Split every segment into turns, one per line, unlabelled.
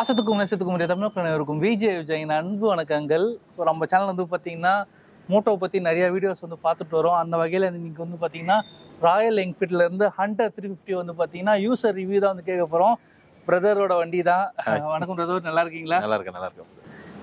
பாசத்துக்கும் நேசத்துக்கும் உரிய தமிழ் இருக்கும் விஜய் விஜயின் அன்பு வணக்கங்கள் ஸோ நம்ம சேனல் வந்து பார்த்தீங்கன்னா மோட்டோவை பற்றி நிறைய வீடியோஸ் வந்து பார்த்துட்டு வரோம் அந்த வகையில் இன்னைக்கு வந்து பார்த்தீங்கன்னா ராயல் என்ஃபீல்ட்ல இருந்து ஹண்டர் த்ரீ ஃபிஃப்டி வந்து பார்த்தீங்கன்னா யூசர் ரிவ்யூ தான் வந்து கேட்க போகிறோம் பிரதரோட வண்டி தான் வணக்கம் பிரதர் நல்லா இருக்கீங்களா
நல்லா இருக்கேன் நல்லா இருக்கேன்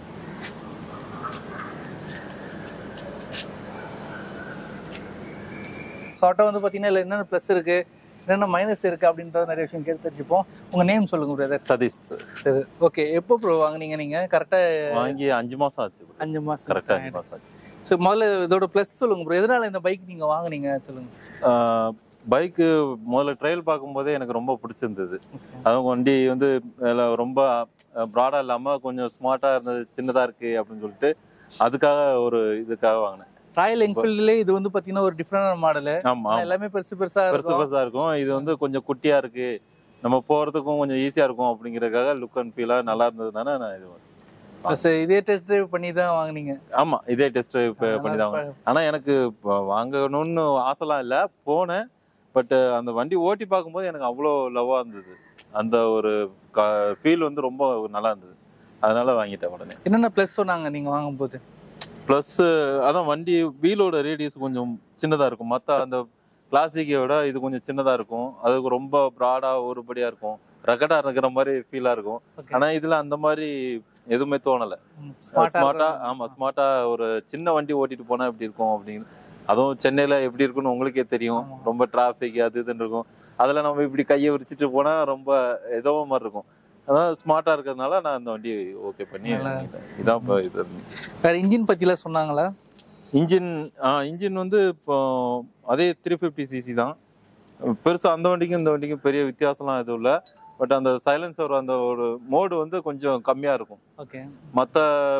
ஸோ ஆட்டோ வந்து பார்த்தீங்கன்னா இதில் என்னென்ன ப்ளஸ் இருக்கு என்னென்ன மைனஸ் இருக்கு அப்படின்ற நிறைய விஷயம் கேட்டு தெரிஞ்சுப்போம் உங்க நேம் சொல்லுங்க பிரதர்
சதீஷ்
சரி ஓகே எப்போ ப்ரோ வாங்குனீங்க நீங்க கரெக்டாக
வாங்கி அஞ்சு மாசம் ஆச்சு
அஞ்சு மாசம்
கரெக்டா அஞ்சு மாசம் ஆச்சு
ஸோ முதல்ல இதோட ப்ளஸ் சொல்லுங்க ப்ரோ எதனால இந்த பைக் நீங்க வாங்குனீங்க சொல்லுங்க
பைக்கு முதல்ல ட்ரையல் பார்க்கும்போதே எனக்கு ரொம்ப பிடிச்சிருந்தது அதுவும் வண்டி வந்து அதுல ரொம்ப ப்ராடா இல்லாம கொஞ்சம் ஸ்மார்ட்டா இருந்தது சின்னதா இருக்கு அப்படின்னு சொல்லிட்டு அதுக்காக ஒரு இதுக்காக வாங்கினேன்
ராயல் என்ஃபீல்ட்லேயே இது வந்து பார்த்தீங்கன்னா ஒரு டிஃப்ரெண்டான மாடலு
ஆமா ஆமா.
எல்லாமே பெருசு பெருசா
பெருசு
இருக்கும்
பெருசா இருக்கும் இது வந்து கொஞ்சம் குட்டியா இருக்கு நம்ம போறதுக்கும் கொஞ்சம் ஈஸியா இருக்கும் அப்படிங்கறதுக்காக லுக் அண்ட் ஃபீலா நல்லா இருந்ததுனால நான் இது வாங்கினேன்.
Plus இதே டெஸ்ட் டிரைவ் பண்ணி தான் வாங்குனீங்க
ஆமா இதே டெஸ்ட் பண்ணி தான் வாங்கினேன். ஆனா எனக்கு வ- வாங்கணும்னு ஆசைலாம் இல்ல போனேன் பட் அந்த வண்டி ஓட்டி பார்க்கும்போது எனக்கு அவ்வளோ லவ்வா இருந்தது அந்த ஒரு ஃபீல் வந்து ரொம்ப நல்லா இருந்தது அதனால வாங்கிட்டேன் உடனே
என்னென்ன ப்ளஸ் சொன்னாங்க நீங்க வாங்கும்போது
ப்ளஸ் அதான் வண்டி வீலோட ரேடியஸ் கொஞ்சம் சின்னதா இருக்கும் மற்ற அந்த கிளாசிக்கை விட இது கொஞ்சம் சின்னதா இருக்கும் அதுக்கு ரொம்ப ப்ராடா ஒருபடியா இருக்கும் ரகடா இருக்கிற மாதிரி ஃபீலா இருக்கும்
Okay.
ஆனா இதுல அந்த மாதிரி எதுவுமே தோணல
ம், smart ஆ
ஸ்மார்ட்டா
இருக்கும்.
ஆமா ஸ்மார்ட்டா ஒரு சின்ன வண்டி ஓட்டிட்டு போனா எப்படி இருக்கும் அப்படின்னு அதுவும் சென்னையில எப்படி இருக்குன்னு உங்களுக்கே தெரியும்
ஆமா.
ரொம்ப டிராபிக் அது இதுன்னு இருக்கும் அதுல நம்ம இப்படி கையை விரிச்சிட்டு போனா ரொம்ப ஏதோ மாதிரி இருக்கும் அதான் ஸ்மார்ட்டா இருக்கிறதுனால நான் இந்த வண்டி ஓகே பண்ணி
நல்லா
வாங்கிட்டேன். இதான் இப்போ இது
வேற இன்ஜின் பத்திலாம் சொன்னாங்களா
இன்ஜின் இன்ஜின் வந்து இப்போ அதே த்ரீ ஃபிஃப்டி சிசி தான் பெருசா அந்த வண்டிக்கும் இந்த வண்டிக்கும் பெரிய வித்தியாசம்லாம் எதுவும் இல்லை பட் அந்த சைலன்சர் அந்த ஒரு மோடு வந்து கொஞ்சம் கம்மியா இருக்கும்
ஓகே
மற்ற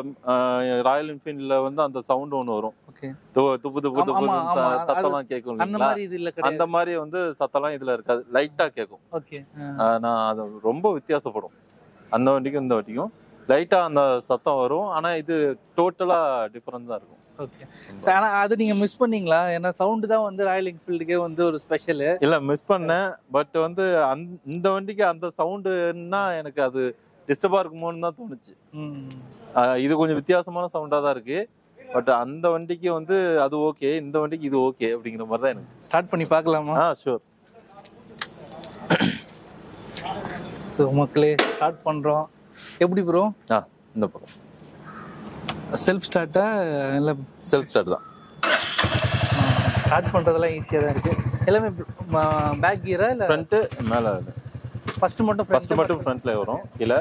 ராயல் என்ஃபீல்ட்ல வந்து அந்த சவுண்ட் ஒன்று வரும்
ஓகே
து- துப்பு துப்பு
ஆமா,
துப்பு
ஆமா, ஆமா. அது-
சத்தம்லாம் கேட்கும்
அந்த
இல்லைங்களா
மாதிரி இது இல்ல
அந்த
கிடையாது
மாதிரி வந்து சத்தம்லாம் இதுல இருக்காது லைட்டா கேட்கும்
ஓகே
ஆஹ் நான் அது ரொம்ப வித்தியாசப்படும் அந்த வண்டிக்கும் இந்த வண்டிக்கும் லைட்டா அந்த சத்தம் வரும் ஆனா இது டோட்டலா டிஃபரன்ஸா இருக்கும்
ஓகே ஆனா அது நீங்க மிஸ் பண்ணீங்களா ஏன்னா சவுண்ட் தான் வந்து ராயல் என்ஃபீல்டுக்கே வந்து ஒரு ஸ்பெஷல்
இல்ல மிஸ் பண்ணேன் பட் வந்து அந்த இந்த வண்டிக்கு அந்த சவுண்டுன்னா எனக்கு அது டிஸ்டர்பா இருக்குமோன்னு தான் தோணுச்சு ஆஹ் இது கொஞ்சம் வித்தியாசமான சவுண்டா தான் இருக்கு பட் அந்த வண்டிக்கு வந்து அது ஓகே இந்த வண்டிக்கு இது ஓகே அப்படிங்கிற மாதிரி தான் எனக்கு
ஸ்டார்ட் பண்ணி பார்க்கலாமா
ஆ ஷூர்
ஸோ மக்களே ஸ்டார்ட் பண்றோம் எப்படி ப்ரோ
ஆ இந்த பக்கம்
செல்ஃப் ஸ்டார்ட்டா இல்லை
செல்ஃப் ஸ்டார்ட் தான்
ஸ்டார்ட் பண்றதெல்லாம் ஈஸியாக தான் இருக்கு எல்லாமே பேக் கியரா இல்லை
ஃப்ரண்ட் மேல
ஃபர்ஸ்ட் மட்டும்
ஃபர்ஸ்ட் மட்டும் ஃப்ரண்ட்ல வரும் கீழே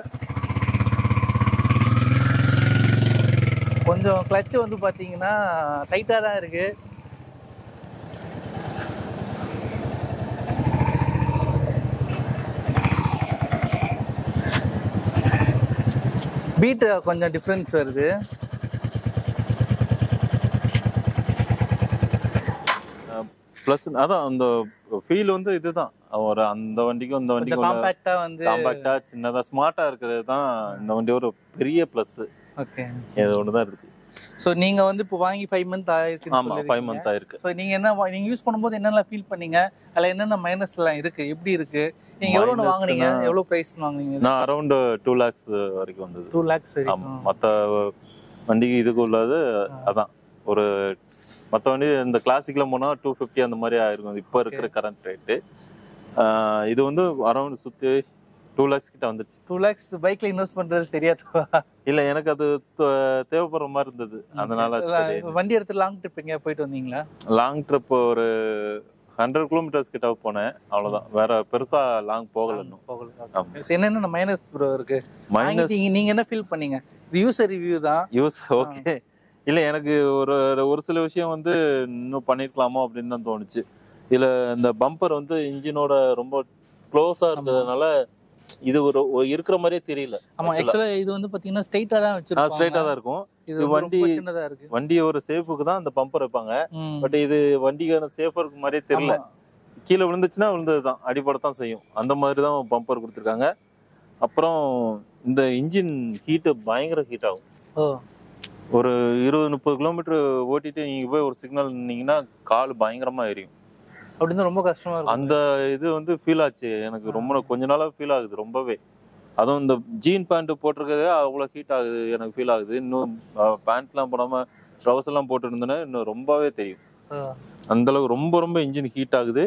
கொஞ்சம் கிளட்ச் வந்து பாத்தீங்கன்னா டைட்டா தான் இருக்கு பீட் கொஞ்சம் டிஃப்ரென்ஸ் வருது
ப்ளஸ் அதான் அந்த ஃபீல் வந்து இதுதான் ஒரு அந்த வண்டிக்கும் இந்த
கொஞ்சம்
வண்டிக்கும்
காம்பாக்டா வந்து
காம்பாக்டா சின்னதா ஸ்மார்ட்டா இருக்கிறது தான் இந்த வண்டி ஒரு பெரிய ப்ளஸ்
ஓகே
இது ஒன்று தான் இருக்கு
ஸோ நீங்க வந்து இப்போ வாங்கி ஃபைவ் மந்த் ஆயிருக்கு
ஆமா ஃபைவ் மந்த் ஆயிருக்கு
ஸோ நீங்க என்ன வா- நீங்க யூஸ் பண்ணும்போது என்னெல்லாம் ஃபீல் பண்ணீங்க அதுல என்னென்ன மைனஸ் எல்லாம் இருக்கு எப்படி இருக்கு நீங்க எவ்வளவு
Minus
வாங்குனீங்க
னா-
எவ்வளவு பிரைஸ் வாங்குனீங்க
நான் அரௌண்ட் டூ லேக்ஸ் வரைக்கும் வந்தது
டூ லேக்ஸ்
ஆமா மற்ற வண்டிக்கு இதுக்கு உள்ளது அதான் ஒரு மற்ற வண்டி இந்த கிளாசிக்ல போனா டூ ஃபிஃப்டி அந்த மாதிரி ஆயிருக்கும் இப்போ இருக்கிற கரண்ட் ரேட்டு இது வந்து அரௌண்ட் சுத்தி டூ லேக்ஸ் கிட்ட வந்துருச்சு
டூ லேக்ஸ் பைக்ல இன்வெஸ்ட் பண்றது சரியா தப்பா?
இல்ல எனக்கு அது தே- தேவைப்படுற மாதிரி இருந்தது அதனால சரி
வண்டி எடுத்து லாங் ட்ரிப் எங்கேயா போயிட்டு வந்தீங்களா
லாங் ட்ரிப் ஒரு ஹண்ட்ரட் கிலோமீட்டர்ஸ் கிட்ட போனேன் அவ்வளவுதான் வேற பெருசா லாங் போகல இன்னும் ஆமா.
So, என்னென்ன மைனஸ் ப்ரோ இருக்கு
மைனஸ்
வாங்கிட்டீங்க, நீங்க என்ன ஃபீல் பண்ணீங்க இது யூசர் ரிவ்யூ தான்
யூஸ் ஓகே இல்ல எனக்கு ஒரு ஒரு சில விஷயம் வந்து இன்னும் பண்ணிருக்கலாமோ அப்படின்னு தான் தோணுச்சு இதுல இந்த பம்பர் வந்து இன்ஜினோட ரொம்ப க்ளோஸா இருக்கிறதுனால இது ஒரு ஒரு இருக்கிற மாதிரியே தெரியல
ஆமா ஆக்சுவலா இது வந்து பாத்தீங்கன்னா ஸ்ட்ரைட்டா தான் வச்சிருக்காங்க
ஸ்ட்ரைட்டா தான் இருக்கும்
இது
இது
வண்டி
வண்டி-
சின்னதா இருக்கு
வண்டி ஒரு சேஃபுக்கு தான் அந்த பம்பர் வைப்பாங்க
ம்.
பட் இது வண்டிக்கான சேஃபருக்கு மாதிரியே தெரியல
ஆமா.
கீழே விழுந்துச்சுன்னா விழுந்ததுதான் அடிபடத்தான் செய்யும் அந்த மாதிரி தான் பம்பர் கொடுத்துருக்காங்க அப்புறம் இந்த இன்ஜின் ஹீட்டு பயங்கர ஹீட் ஆகும்
ஓ
ஒரு இருபது முப்பது கிலோமீட்டர் ஓட்டிட்டு நீங்க போய் ஒரு சிக்னல் நின்னீங்கன்னா கால் பயங்கரமா எரியும்
அப்படின்னு ரொம்ப கஷ்டமா இருக்கும்
அந்த இது வந்து ஃபீல் ஆச்சு எனக்கு ரொம்ப கொஞ்ச நாளா ஃபீல் ஆகுது ரொம்பவே அதுவும் இந்த ஜீன் பேண்ட் போட்டிருக்கதே அவ்வளோ ஹீட் ஆகுது எனக்கு ஃபீல் ஆகுது இன்னும் பேண்ட்லாம் போடாம ட்ரவுஸ் எல்லாம் போட்டு இருந்தேன்னா இன்னும் ரொம்பவே தெரியும் அந்த அளவுக்கு ரொம்ப ரொம்ப இன்ஜின் ஹீட் ஆகுது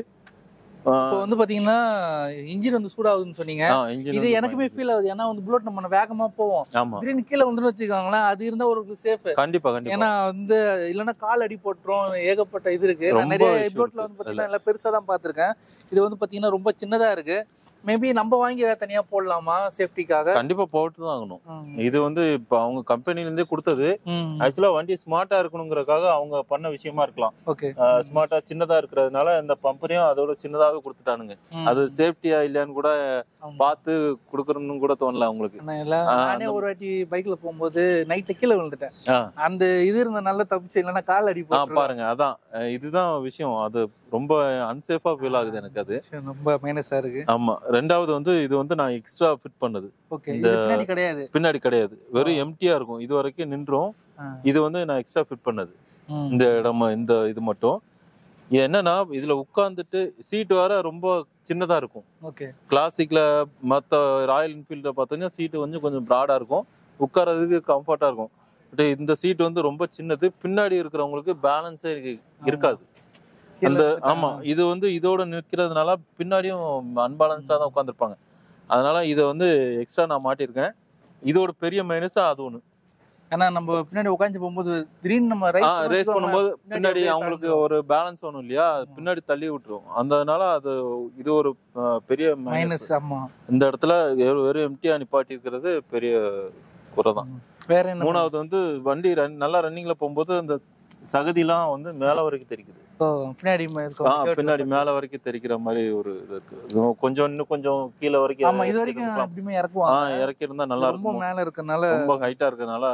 இப்போ வந்து பாத்தீங்கன்னா இன்ஜின் வந்து சூடாகுதுன்னு சொன்னீங்க
இன்ஜின்
இது எனக்குமே ஃபீல் ஆகுது ஏன்னா வந்து புல்லட் நம்ம வேகமா போவோம்
ஆமா
திடீர்னு கீழே வந்துன்னு வச்சுக்கோங்களேன் அது இருந்தா ஒரு சேஃப்
கண்டிப்பா கண்டிப்பா
ஏன்னா வந்து இல்லைன்னா கால் அடி போட்டுரும் ஏகப்பட்ட இது இருக்கு நான்
ரொம்ப
நிறைய
issue
புல்லட்ல
இருக்கு
வந்து பாத்தீங்கன்னா எல்லாம் பெருசா தான் பாத்திருக்கேன் இது வந்து பாத்தீங்கன்னா ரொம்ப சின்னதா இருக்கு மேபி நம்ம வாங்கி ஏதாவது தனியா போடலாமா சேஃப்டிக்காக
கண்டிப்பா போட்டு தான் ஆகணும் இது வந்து இப்போ அவங்க கம்பெனில இருந்தே கொடுத்தது ஆக்சுவலா வண்டி ஸ்மார்ட்டா இருக்கணுங்கிறதுக்காக அவங்க பண்ண விஷயமா இருக்கலாம்
ஓகே
ஸ்மார்ட்டா சின்னதா இருக்கிறதுனால இந்த பம்பரையும் அதோட சின்னதாவே கொடுத்துட்டானுங்க அது சேஃப்டியா இல்லையான்னு கூட பார்த்து கொடுக்கறன்னு கூட தோணல அவங்களுக்கு ஆ,
நானே
அந்த-
ஒரு வாட்டி பைக்ல போகும்போது நைட்ல கீழே விழுந்துட்டேன்
ஆ.
அந்த இது இருந்த நல்ல தப்பிச்சு இல்லைன்னா கால் அடி
ஆ
போட்டுரும்.
பாருங்க அதான் அஹ் இதுதான் விஷயம் அது ரொம்ப அன்சேஃபா ஃபீல் ஆகுது எனக்கு அது
சரி, ரொம்ப மைனஸா இருக்கு
ஆமா ரெண்டாவது வந்து இது வந்து நான் எக்ஸ்ட்ரா ஃபிட் பண்ணது
ஓகே
இந்த-
இது பின்னாடி கிடையாது
பின்னாடி கிடையாது வெறும் எம்டியா இருக்கும் இது வரைக்கும் நின்றோம்
ஆ.
இது வந்து நான் எக்ஸ்ட்ரா ஃபிட் பண்ணது
ம்.
இந்த இடம் இந்த இது மட்டும் இது என்னன்னா இதுல உட்கார்ந்துட்டு சீட் வர ரொம்ப சின்னதா இருக்கும்
ஓகே
கிளாசிக்ல மத்த ராயல் என்ஃபீல்ட பார்த்தீங்கன்னா சீட்டு கொஞ்சம் கொஞ்சம் ப்ராடா இருக்கும் உட்கார்றதுக்கு கம்ஃபர்ட்டா இருக்கும் பட் இந்த சீட் வந்து ரொம்ப சின்னது பின்னாடி இருக்கிறவங்களுக்கு பேலன்ஸே இருக்காது
கீழே
அந்த
இருந்துட்டா-
ஆமா இது வந்து இதோட நிற்கிறதுனால பின்னாடியும் அன்பேலன்ஸ்டா தான் உட்காந்துருப்பாங்க அதனால இதை வந்து எக்ஸ்ட்ரா நான் மாட்டியிருக்கேன் இதோட பெரிய மைனஸ் அது ஒண்ணு
ஏன்னா நம்ம பின்னாடி உட்காந்து போகும்போது திடீர்னு நம்ம
ஆ
ரைஸ்
ரேஸ் பண்ணும்போது பின்னாடி
அப்படியே
அவங்களுக்கு
சாய்ந்துரும்.
ஒரு பேலன்ஸ் வேணும் இல்லையா அது பின்னாடி தள்ளி விட்டுரும் அதனால அது இது ஒரு அஹ், பெரிய மைனஸ்
மைனஸ் ஆமா
இந்த இடத்துல வெறும் வெறும் எம்டியா நிப்பாட்டி இருக்கிறது பெரிய குறை தான்
வேற என்ன
மூணாவது வந்து வண்டி run- நல்லா ரன்னிங்ல போகும்போது அந்த சகதிலாம் வந்து மேல வரைக்கும் தெரிக்குது
ஓ, பின்னாடி ம- இருக்கும்.
ஆ,
shirt
பின்னாடி மேல வரைக்கும் தெரிக்கிற மாதிரி ஒரு இது இருக்கு இது கொஞ்சம் இன்னும் கொஞ்சம் கீழே வரைக்கும்
ஆமா இது வரைக்கும்
எடுத்துக்கலாம்.
அப்படியுமே
ஆ
இறக்குவாங்க
இறக்கி இருந்தா நல்லா
ரொம்ப
இருக்கும்
மேல இருக்கறனால
ரொம்ப ஹைட்டா இருக்கறனால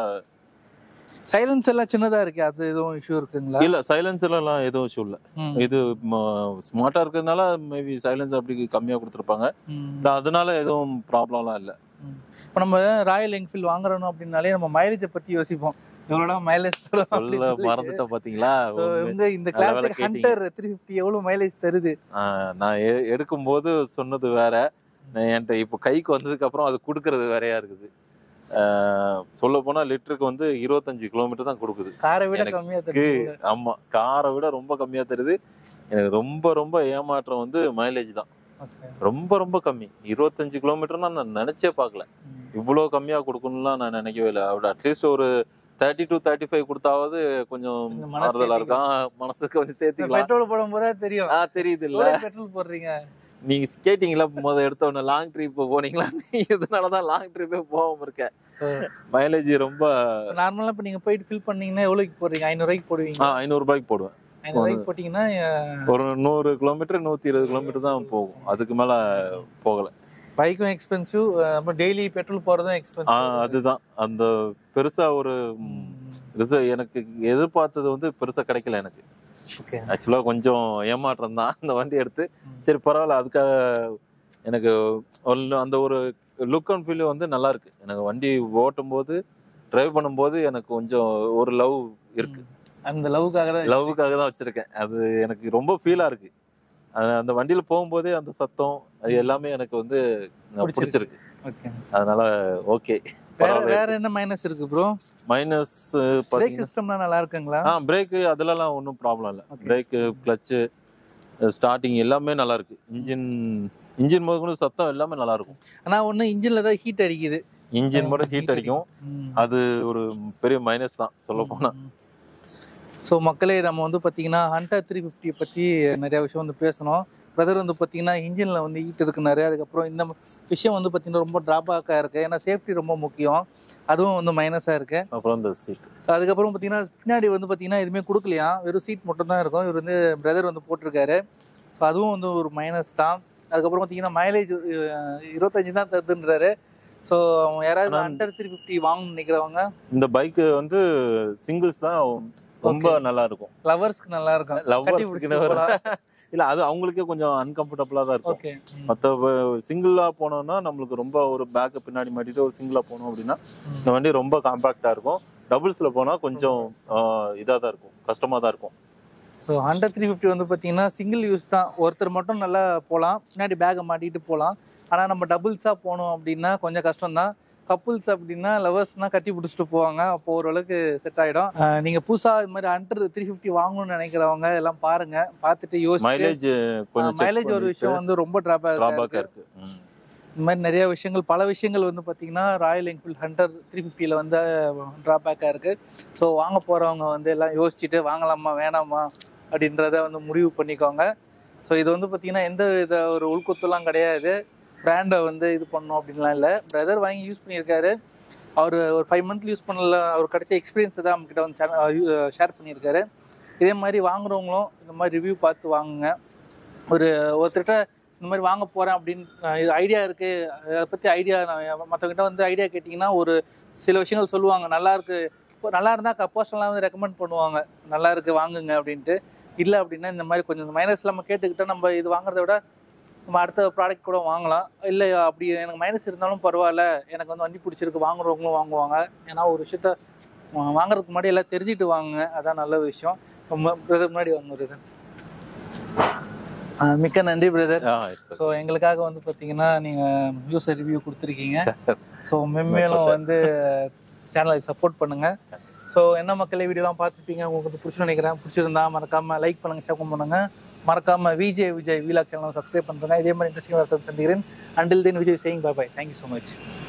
சைலன்ஸ் எல்லாம் சின்னதா இருக்கு அது எதுவும் இஷ்யூ இருக்குங்களா
இல்ல சைலன்சர் எல்லாம் எதுவும் இஷ்யூ இல்ல
ம்.
இது ஸ்மார்ட்டா இருக்கிறதுனால மேபி சைலன்ஸ் அப்படி கம்மியா கொடுத்துருப்பாங்க
ம்.
இல்ல, அதனால எதுவும் ப்ராப்ளம்லாம் இல்ல
இப்ப நம்ம ராயல் என்ஃபீல்ட் வாங்குறோம் அப்படின்னாலே நம்ம மைலேஜை பத்தி யோசிப்போம் எவ்வளோடா மைலேஜ்
சொல்ல மறந்துட்ட பாத்தீங்களா உண்மை.
இந்த இந்த
நல்ல வேளை
கிளாசிக் ஹண்டர் த்ரீ ஃபிஃப்டி எவ்வளவு மைலேஜ் தருது
ஆ, நான் எ- எடுக்கும்போது சொன்னது வேற நான் என்கிட்ட இப்போ கைக்கு வந்ததுக்கு அப்புறம் அது கொடுக்கறது வேறையா இருக்குது சொல்ல போனா லிட்டருக்கு வந்து இருபத்தஞ்சு கிலோமீட்டர் தான் கொடுக்குது
காரை விட
எனக்கு
கம்மியா தருது
ஆமா காரை விட ரொம்ப கம்மியா தருது எனக்கு ரொம்ப ரொம்ப ஏமாற்றம் வந்து மைலேஜ் தான்
Okay.
ரொம்ப ரொம்ப கம்மி இருபத்தஞ்சு கிலோமீட்டர்னா நான் நினைச்சே பார்க்கல
ம்.
இவ்வளோ கம்மியா கொடுக்கணும்லாம் நான் நினைக்கவே இல்லை அப்படி அட்லீஸ்ட் ஒரு தேர்ட்டி டு தேர்ட்டி ஃபைவ் கொடுத்தாவது கொஞ்சம்
கொஞ்சம் மனசு
ஆறுதலா இருக்கும் ஆ, மனசுக்கு கொஞ்சம் தேத்திக்கலாம்
பெட்ரோல் போடும் போதே தெரியும்
ஆ தெரியுது இல்ல
எவ்வளவு பெட்ரோல் போடுறீங்க
நீங்க கேட்டீங்களா முத எடுத்த உடனே லாங் ட்ரிப் போனீங்களா இதனாலதான் லாங் ட்ரிப்பே போகாம இருக்கேன் மைலேஜ் ரொம்ப
நார்மலா இப்ப நீங்க போயிட்டு ஃபில் பண்ணீங்கன்னா எவ்வளவுக்கு போடுறீங்க ஐநூறு ரூபாய்க்கு போடுவீங்க
ஐநூறு ரூபாய்க்கு போடுவேன்
ஐநூறு ரூபாய்க்கு போட்டீங்கன்னா
ஒரு நூறு கிலோமீட்டர் நூத்தி இருபது கிலோமீட்டர் தான் போகும் அதுக்கு மேல போகல
பைக்கும் எக்ஸ்பென்சிவ் அப்புறம் டெய்லி பெட்ரோல் போறதும்
ஆ,
எக்ஸ்பென்சிவ்
அதுதான் அந்த பெருசா ஒரு ம், ரிச- எனக்கு எதிர்பார்த்தது வந்து பெருசா கிடைக்கல எனக்கு
ஓகே
ஆக்சுவலா கொஞ்சம் ஏமாற்றம் தான் அந்த வண்டி எடுத்து
ம்.
சரி பரவாயில்ல அதுக்காக எனக்கு ஒரு- அந்த ஒரு லுக் அண்ட் ஃபீல் வந்து நல்லா இருக்கு எனக்கு வண்டி ஓட்டும் போது டிரைவ் பண்ணும்போது எனக்கு கொஞ்சம் ஒரு லவ் இருக்கு
அந்த லவ்க்காக தான்
லவ்வுக்காக தான் வச்சிருக்கேன் அது எனக்கு ரொம்ப ஃபீலா இருக்கு அது அந்த வண்டியில போகும்போதே அந்த சத்தம் அது எல்லாமே எனக்கு வந்து
பிடிச்சிருக்கு.
பிடிச்சிருக்கு
ஓகே
அதனால ஓகே
வேற வேற என்ன மைனஸ் இருக்கு ப்ரோ
மைனஸ்
பிரேக்
பாத்தீங்கன்னா
சிஸ்டம்லாம் நல்லா இருக்குங்களா
ஆ பிரேக் அதெல்லாம் ஒன்றும் ப்ராப்ளம் இல்லை
Okay.
பிரேக்கு கிளச்சு ஸ்டார்டிங் எல்லாமே நல்லா இருக்கு இன்ஜின் இன்ஜின் முதற்கொண்டு சத்தம் எல்லாமே நல்லா இருக்கும்
ஆனா ஒண்ணு இன்ஜின்ல தான் ஹீட் அடிக்குது
இன்ஜின் மட்டும் ஹீட் அடிக்கும்
ம்.
அது ஒரு பெரிய மைனஸ் தான் சொல்ல போனா
ஸோ மக்களே நம்ம வந்து பார்த்தீங்கன்னா ஹண்டர் த்ரீ ஃபிஃப்டி பற்றி நிறைய விஷயம் வந்து பேசணும் பிரதர் வந்து பார்த்தீங்கன்னா இன்ஜினில் வந்து ஹீட் இருக்குனாரு அதுக்கப்புறம் இந்த விஷயம் வந்து பார்த்தீங்கன்னா ரொம்ப ட்ராபேக்காக இருக்குது ஏன்னா சேஃப்டி ரொம்ப முக்கியம் அதுவும் வந்து மைனஸாக இருக்குது
அப்புறம் இந்த சீட்
அதுக்கப்புறம் பார்த்தீங்கன்னா பின்னாடி வந்து பார்த்தீங்கன்னா எதுவுமே கொடுக்கலையா வெறும் சீட் மட்டும் தான் இருக்கும் இவர் வந்து பிரதர் வந்து போட்டிருக்காரு ஸோ அதுவும் வந்து ஒரு மைனஸ் தான் அதுக்கப்புறம் பார்த்தீங்கன்னா மைலேஜ் இருபத்தஞ்சு தான் தருதுன்றாரு ஸோ யாராவது
ஆனா-
ஹண்டர் த்ரீ ஃபிஃப்டி வாங்கணும்னு நினைக்கிறவங்க
இந்த பைக் வந்து சிங்கிள்ஸ் தான் ரொம்ப
Okay.
நல்லா இருக்கும்
லவர்ஸ்க்கு நல்லா இருக்கும் கட்டி
லவ்வர்ஸ்க்கு
பிடிச்சிட்டு போலாம்.
இல்ல அது அவங்களுக்கே கொஞ்சம் அன்கம்ஃபர்டபுளா தான் இருக்கும்
ஓகே
மத்த சிங்கிளா போனோம்னா நம்மளுக்கு ரொம்ப ஒரு பேக்க பின்னாடி மாட்டிட்டு ஒரு சிங்கிளா போனோம் அப்படின்னா இந்த வண்டி ரொம்ப காம்பாக்டா இருக்கும் டபுள்ஸ்ல போனா கொஞ்சம் இதா தான் இருக்கும் கஷ்டமா தான் இருக்கும்
ஸோ ஹண்ட்ரட் த்ரீ ஃபிஃப்டி வந்து பார்த்தீங்கன்னா சிங்கிள் யூஸ் தான் ஒருத்தர் மட்டும் நல்லா போகலாம் பின்னாடி பேக்கை மாட்டிட்டு போகலாம் ஆனால் நம்ம டபுள்ஸாக போனோம் அப்படின்னா கொஞ்சம் கஷ்டம் தான் கப்புள்ஸ் அப்படின்னா லவர்ஸ்னால் கட்டி பிடிச்சிட்டு போவாங்க அப்போ ஓரளவுக்கு செட் ஆகிடும் நீங்கள் புதுசாக இது மாதிரி ஹண்ட்ரட் த்ரீ ஃபிஃப்டி வாங்கணும்னு நினைக்கிறவங்க எல்லாம் பாருங்க பார்த்துட்டு யோசிச்சு
மைலேஜ் கொஞ்சம்
மைலேஜ் ஒரு விஷயம் வந்து ரொம்ப டிராபேக்
டிராபேக்கா இருக்கு ம்.
இந்த மாதிரி நிறைய விஷயங்கள் பல விஷயங்கள் வந்து பார்த்தீங்கன்னா ராயல் என்ஃபீல்ட் ஹண்டர் த்ரீ ஃபிஃப்டியில் வந்து ட்ராபேக்காக இருக்குது ஸோ வாங்க போகிறவங்க வந்து எல்லாம் யோசிச்சுட்டு வாங்கலாமா வேணாமா அப்படின்றத வந்து முடிவு பண்ணிக்கோங்க ஸோ இது வந்து பார்த்தீங்கன்னா எந்த வித ஒரு உள்குத்துலாம் கிடையாது பிராண்டை வந்து இது பண்ணோம் அப்படின்லாம் இல்லை பிரதர் வாங்கி யூஸ் பண்ணியிருக்காரு அவர் ஒரு ஃபைவ் மந்த் யூஸ் பண்ணல அவர் கிடைச்ச எக்ஸ்பீரியன்ஸ் தான் நம்மக்கிட்ட வந்து ஷேர் பண்ணியிருக்காரு இதே மாதிரி வாங்குறவங்களும் இந்த மாதிரி ரிவ்யூ பார்த்து வாங்குங்க ஒரு ஒருத்தர்கிட்ட இந்த மாதிரி வாங்க போகிறேன் அப்படின்னு ஐடியா இருக்குது அதை பற்றி ஐடியா மற்றவங்கிட்ட வந்து ஐடியா கேட்டிங்கன்னா ஒரு சில விஷயங்கள் சொல்லுவாங்க நல்லா இருக்கு இப்போ நல்லா இருந்தால் கப்போஸ்டெல்லாம் வந்து ரெக்கமெண்ட் பண்ணுவாங்க நல்லா இருக்கு வாங்குங்க அப்படின்ட்டு இல்லை அப்படின்னா இந்த மாதிரி கொஞ்சம் மைனஸ் நம்ம கேட்டுக்கிட்டா நம்ம இது வாங்குறத விட நம்ம அடுத்த ப்ராடக்ட் கூட வாங்கலாம் இல்லை அப்படி எனக்கு மைனஸ் இருந்தாலும் பரவாயில்ல எனக்கு வந்து வண்டி பிடிச்சிருக்கு வாங்குறவங்களும் வாங்குவாங்க ஏன்னா ஒரு விஷயத்த வா- வாங்குறதுக்கு முன்னாடி எல்லாம் தெரிஞ்சுட்டு வாங்குங்க அதான் நல்ல விஷயம் ரொம்ப பிரதர் முன்னாடி வாங்குறது மிக்க நன்றி brother
ah, it's okay.
So எங்களுக்காக வந்து பார்த்தீங்கன்னா நீங்கள் யூசர் ரிவ்யூ கொடுத்துருக்கீங்க ஸோ மென்மேலும்
pleasure.
வந்து சேனலை சப்போர்ட் பண்ணுங்க ஸோ என்ன மக்களே வீடியோலாம் பார்த்துருப்பீங்க உங்களுக்கு வந்து பிடிச்சி நினைக்கிறேன் பிடிச்சிருந்தா மறக்காம லைக் பண்ணுங்க ஷேர் பண்ணுங்க மறக்காம விஜய் விஜய் வீலாக் சேனலை சப்ஸ்கிரைப் பண்ணுறேன் இதே மாதிரி இன்ட்ரெஸ்டிங் வார்த்தை சந்திக்கிறேன் until then Vijay saying bye bye thank you so much